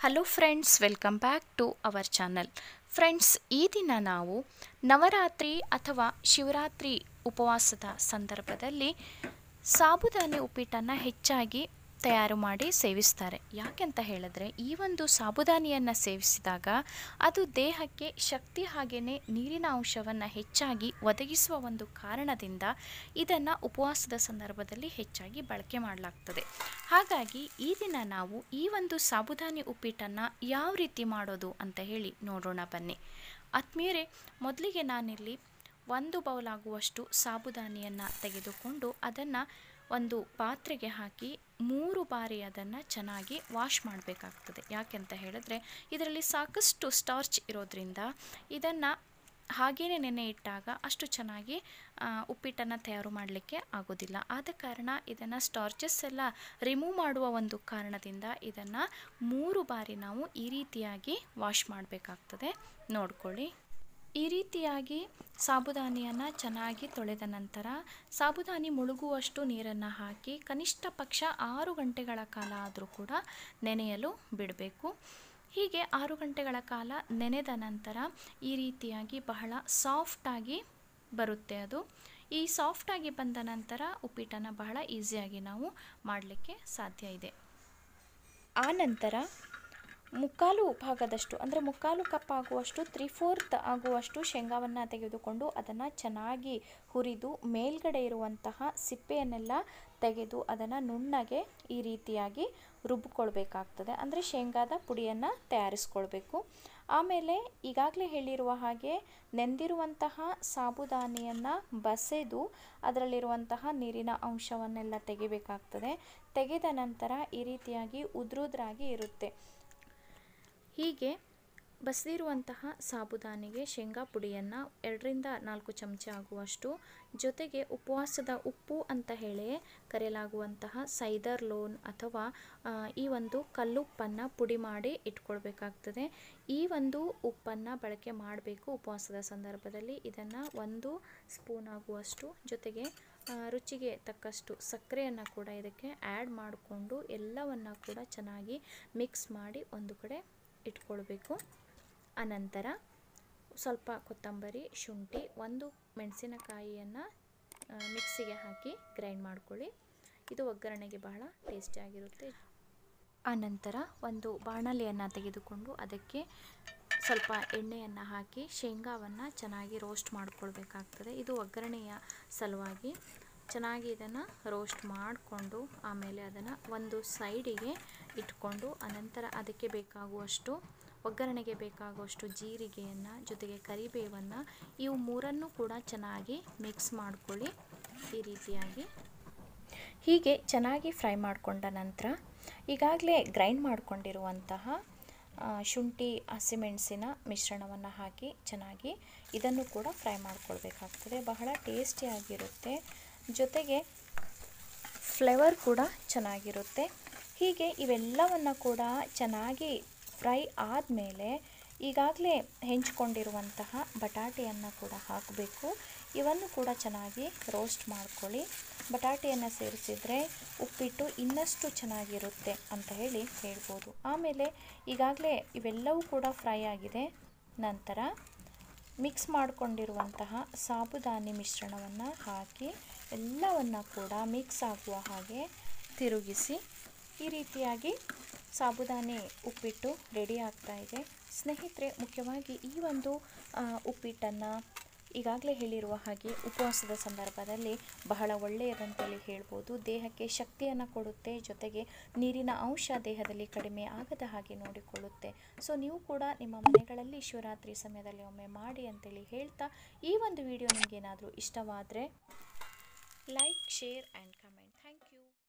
hello friends welcome back to our channel friends ಈ ದಿನ ನಾವು ನವರಾತ್ರಿ ಅಥವಾ ಶಿವರಾತ್ರಿ ಉಪವಾಸದ ಸಂದರ್ಭದಲ್ಲಿ ಸಾಬುದಾನಿ ಉಪ್ಪಿಟ್ಟನ್ನು ಹೆಚ್ಚಾಗಿ ತಯಾರು ಮಾಡಿ ಸೇವಿಸ್ತಾರೆ ಯಾಕೆಂತ ಹೇಳಿದ್ರೆ ಈ ಒಂದು ಸಾಬುದಾನಿಯನ್ನು ಸೇವಿಸಿದಾಗ ಅದು ದೇಹಕ್ಕೆ ಶಕ್ತಿ ಹಾಗೆಯೇ ನೀರಿನ ಅಂಶವನ್ನು ಹೆಚ್ಚಾಗಿ ಒದಗಿಸುವ ಒಂದು ಕಾರಣದಿಂದ ಇದನ್ನು ಉಪವಾಸದ ಸಂದರ್ಭದಲ್ಲಿ ಹೆಚ್ಚಾಗಿ ಬಳಕೆ ಮಾಡಲಾಗ್ತದೆ ಹಾಗಾಗಿ ಈ ದಿನ ನಾವು ಈ ಒಂದು ಸಾಬುದಾನಿ ಉಪ್ಪಿಟ್ಟನ್ನು ಯಾವ ರೀತಿ ಮಾಡೋದು ಅಂತ ಹೇಳಿ ನೋಡೋಣ ಬನ್ನಿ ಆತ್ಮೀಯರೇ ಮೊದಲಿಗೆ ನಾನಿಲ್ಲಿ ಒಂದು ಬೌಲ್ ಆಗುವಷ್ಟು ಸಾಬುದಾನಿಯನ್ನು ತೆಗೆದುಕೊಂಡು ಅದನ್ನು ಒಂದು ಪಾತ್ರೆಗೆ ಹಾಕಿ ಮೂರು ಬಾರಿ ಅದನ್ನು ಚೆನ್ನಾಗಿ ವಾಶ್ ಮಾಡಬೇಕಾಗ್ತದೆ ಯಾಕೆಂತ ಹೇಳಿದ್ರೆ ಇದರಲ್ಲಿ ಸಾಕಷ್ಟು ಸ್ಟಾರ್ಚ್ ಇರೋದ್ರಿಂದ ಇದನ್ನು ಹಾಗೇನೆ ನೆನೆ ಇಟ್ಟಾಗ ಅಷ್ಟು ಚೆನ್ನಾಗಿ ಉಪ್ಪಿಟ್ಟನ್ನು ತಯಾರು ಮಾಡಲಿಕ್ಕೆ ಆಗೋದಿಲ್ಲ ಆದ ಕಾರಣ ಇದನ್ನು ಸ್ಟಾರ್ಚಸ್ ಎಲ್ಲ ರಿಮೂವ್ ಮಾಡುವ ಒಂದು ಕಾರಣದಿಂದ ಇದನ್ನು ಮೂರು ಬಾರಿ ನಾವು ಈ ರೀತಿಯಾಗಿ ವಾಶ್ ಮಾಡಬೇಕಾಗ್ತದೆ ನೋಡ್ಕೊಳ್ಳಿ ಈ ರೀತಿಯಾಗಿ ಸಾಬುದಾನಿಯನ್ನು ಚೆನ್ನಾಗಿ ತೊಳೆದ ನಂತರ ಸಾಬುದಾನಿ ಮುಳುಗುವಷ್ಟು ನೀರನ್ನು ಹಾಕಿ ಕನಿಷ್ಠ ಪಕ್ಷ ಆರು ಗಂಟೆಗಳ ಕಾಲ ಆದರೂ ಕೂಡ ನೆನೆಯಲು ಬಿಡಬೇಕು ಹೀಗೆ ಆರು ಗಂಟೆಗಳ ಕಾಲ ನೆನೆದ ನಂತರ ಈ ರೀತಿಯಾಗಿ ಬಹಳ ಸಾಫ್ಟಾಗಿ ಬರುತ್ತೆ ಅದು ಈ ಸಾಫ್ಟಾಗಿ ಬಂದ ನಂತರ ಉಪ್ಪಿಟ್ಟನ್ನು ಬಹಳ ಈಸಿಯಾಗಿ ನಾವು ಮಾಡಲಿಕ್ಕೆ ಸಾಧ್ಯ ಇದೆ ಆ ನಂತರ ಮುಕ್ಕಾಲು ಭಾಗದಷ್ಟು ಅಂದರೆ ಮುಕ್ಕಾಲು ಕಪ್ ಆಗುವಷ್ಟು ತ್ರೀ ಫೋರ್ತ್ ಆಗುವಷ್ಟು ಶೇಂಗಾವನ್ನು ತೆಗೆದುಕೊಂಡು ಅದನ್ನು ಚೆನ್ನಾಗಿ ಹುರಿದು ಮೇಲ್ಗಡೆ ಇರುವಂತಹ ಸಿಪ್ಪೆಯನ್ನೆಲ್ಲ ತೆಗೆದು ಅದನ್ನು ನುಣ್ಣಗೆ ಈ ರೀತಿಯಾಗಿ ರುಬ್ಬಿಕೊಳ್ಬೇಕಾಗ್ತದೆ ಅಂದರೆ ಶೇಂಗಾದ ಪುಡಿಯನ್ನು ತಯಾರಿಸ್ಕೊಳ್ಬೇಕು ಆಮೇಲೆ ಈಗಾಗಲೇ ಹೇಳಿರುವ ಹಾಗೆ ನೆಂದಿರುವಂತಹ ಸಾಬುದಾನಿಯನ್ನು ಬಸೆದು ಅದರಲ್ಲಿರುವಂತಹ ನೀರಿನ ಅಂಶವನ್ನೆಲ್ಲ ತೆಗಿಬೇಕಾಗ್ತದೆ ತೆಗೆದ ನಂತರ ಈ ರೀತಿಯಾಗಿ ಉದ್ರುದ್ರಾಗಿ ಇರುತ್ತೆ ಹೀಗೆ ಬಸಿದಿರುವಂತಹ ಸಾಬುದಾನಿಗೆ ಶೇಂಗಾ ಪುಡಿಯನ್ನು ಎರಡರಿಂದ ನಾಲ್ಕು ಚಮಚ ಆಗುವಷ್ಟು ಜೊತೆಗೆ ಉಪವಾಸದ ಉಪ್ಪು ಅಂತ ಹೇಳಿ ಕರೆಯಲಾಗುವಂತಹ ಸೈದರ್ ಲೋನ್ ಅಥವಾ ಈ ಒಂದು ಕಲ್ಲುಪ್ಪನ್ನು ಪುಡಿ ಮಾಡಿ ಇಟ್ಕೊಳ್ಬೇಕಾಗ್ತದೆ ಈ ಒಂದು ಉಪ್ಪನ್ನು ಬಳಕೆ ಮಾಡಬೇಕು ಉಪವಾಸದ ಸಂದರ್ಭದಲ್ಲಿ ಇದನ್ನು ಒಂದು ಸ್ಪೂನ್ ಆಗುವಷ್ಟು ಜೊತೆಗೆ ರುಚಿಗೆ ತಕ್ಕಷ್ಟು ಸಕ್ಕರೆಯನ್ನು ಕೂಡ ಇದಕ್ಕೆ ಆ್ಯಡ್ ಮಾಡಿಕೊಂಡು ಎಲ್ಲವನ್ನು ಕೂಡ ಚೆನ್ನಾಗಿ ಮಿಕ್ಸ್ ಮಾಡಿ ಒಂದು ಕಡೆ ಇಟ್ಕೊಳ್ಬೇಕು ಅನಂತರ ಸ್ವಲ್ಪ ಕೊತ್ತಂಬರಿ ಶುಂಠಿ ಒಂದು ಮೆಣಸಿನಕಾಯಿಯನ್ನು ಮಿಕ್ಸಿಗೆ ಹಾಕಿ ಗ್ರೈಂಡ್ ಮಾಡ್ಕೊಳ್ಳಿ ಇದು ಒಗ್ಗರಣೆಗೆ ಬಹಳ ಟೇಸ್ಟಿಯಾಗಿರುತ್ತೆ ಆನಂತರ ಒಂದು ಬಾಣಲೆಯನ್ನು ತೆಗೆದುಕೊಂಡು ಅದಕ್ಕೆ ಸ್ವಲ್ಪ ಎಣ್ಣೆಯನ್ನು ಹಾಕಿ ಶೇಂಗಾವನ್ನು ಚೆನ್ನಾಗಿ ರೋಸ್ಟ್ ಮಾಡ್ಕೊಳ್ಬೇಕಾಗ್ತದೆ ಇದು ಒಗ್ಗರಣೆಯ ಸಲುವಾಗಿ ಚೆನ್ನಾಗಿ ಇದನ್ನು ರೋಸ್ಟ್ ಮಾಡಿಕೊಂಡು ಆಮೇಲೆ ಅದನ್ನು ಒಂದು ಸೈಡಿಗೆ ಇಟ್ಕೊಂಡು ಅನಂತರ ಅದಕ್ಕೆ ಬೇಕಾಗುವಷ್ಟು ಒಗ್ಗರಣೆಗೆ ಬೇಕಾಗುವಷ್ಟು ಜೀರಿಗೆಯನ್ನು ಜೊತೆಗೆ ಕರಿಬೇವನ್ನು ಇವು ಮೂರನ್ನು ಕೂಡ ಚೆನ್ನಾಗಿ ಮಿಕ್ಸ್ ಮಾಡ್ಕೊಳ್ಳಿ ಈ ರೀತಿಯಾಗಿ ಹೀಗೆ ಚೆನ್ನಾಗಿ ಫ್ರೈ ಮಾಡಿಕೊಂಡ ನಂತರ ಈಗಾಗಲೇ ಗ್ರೈಂಡ್ ಮಾಡಿಕೊಂಡಿರುವಂತಹ ಶುಂಠಿ ಹಸಿಮೆಣಸಿನ ಮಿಶ್ರಣವನ್ನು ಹಾಕಿ ಚೆನ್ನಾಗಿ ಇದನ್ನು ಕೂಡ ಫ್ರೈ ಮಾಡ್ಕೊಳ್ಬೇಕಾಗ್ತದೆ ಬಹಳ ಟೇಸ್ಟಿಯಾಗಿರುತ್ತೆ ಜೊತೆಗೆ ಫ್ಲೇವರ್ ಕೂಡ ಚೆನ್ನಾಗಿರುತ್ತೆ ಹೀಗೆ ಇವೆಲ್ಲವನ್ನು ಕೂಡ ಚೆನ್ನಾಗಿ ಫ್ರೈ ಆದಮೇಲೆ ಈಗಾಗಲೇ ಹೆಂಚ್ಕೊಂಡಿರುವಂತಹ ಬಟಾಟೆಯನ್ನು ಕೂಡ ಹಾಕಬೇಕು ಇವನ್ನು ಕೂಡ ಚೆನ್ನಾಗಿ ರೋಸ್ಟ್ ಮಾಡ್ಕೊಳ್ಳಿ ಬಟಾಟೆಯನ್ನು ಸೇರಿಸಿದರೆ ಉಪ್ಪಿಟ್ಟು ಇನ್ನಷ್ಟು ಚೆನ್ನಾಗಿರುತ್ತೆ ಅಂತ ಹೇಳಿ ಹೇಳ್ಬೋದು ಆಮೇಲೆ ಈಗಾಗಲೇ ಇವೆಲ್ಲವೂ ಕೂಡ ಫ್ರೈ ಆಗಿದೆ ನಂತರ ಮಿಕ್ಸ್ ಮಾಡಿಕೊಂಡಿರುವಂತಹ ಸಾಬುದಾನಿ ಮಿಶ್ರಣವನ್ನು ಹಾಕಿ ಎಲ್ಲವನ್ನು ಕೂಡ ಮಿಕ್ಸ್ ಆಗುವ ಹಾಗೆ ತಿರುಗಿಸಿ ಈ ರೀತಿಯಾಗಿ ಸಾಬುದಾನಿ ಉಪ್ಪಿಟ್ಟು ರೆಡಿ ಆಗ್ತಾ ಇದೆ ಸ್ನೇಹಿತರೆ ಮುಖ್ಯವಾಗಿ ಈ ಒಂದು ಉಪ್ಪಿಟ್ಟನ್ನು ಈಗಾಗಲೇ ಹೇಳಿರುವ ಹಾಗೆ ಉಪವಾಸದ ಸಂದರ್ಭದಲ್ಲಿ ಬಹಳ ಒಳ್ಳೆಯದಂತೇಳಿ ಹೇಳ್ಬೋದು ದೇಹಕ್ಕೆ ಶಕ್ತಿಯನ್ನು ಕೊಡುತ್ತೆ ಜೊತೆಗೆ ನೀರಿನ ಅಂಶ ದೇಹದಲ್ಲಿ ಕಡಿಮೆ ಆಗದ ಹಾಗೆ ನೋಡಿಕೊಳ್ಳುತ್ತೆ ಸೊ ನೀವು ಕೂಡ ನಿಮ್ಮ ಮನೆಗಳಲ್ಲಿ ಶಿವರಾತ್ರಿ ಸಮಯದಲ್ಲಿ ಒಮ್ಮೆ ಮಾಡಿ ಅಂತೇಳಿ ಹೇಳ್ತಾ ಈ ಒಂದು ವಿಡಿಯೋ ನಿಮಗೇನಾದರೂ ಇಷ್ಟವಾದರೆ like share and comment thank you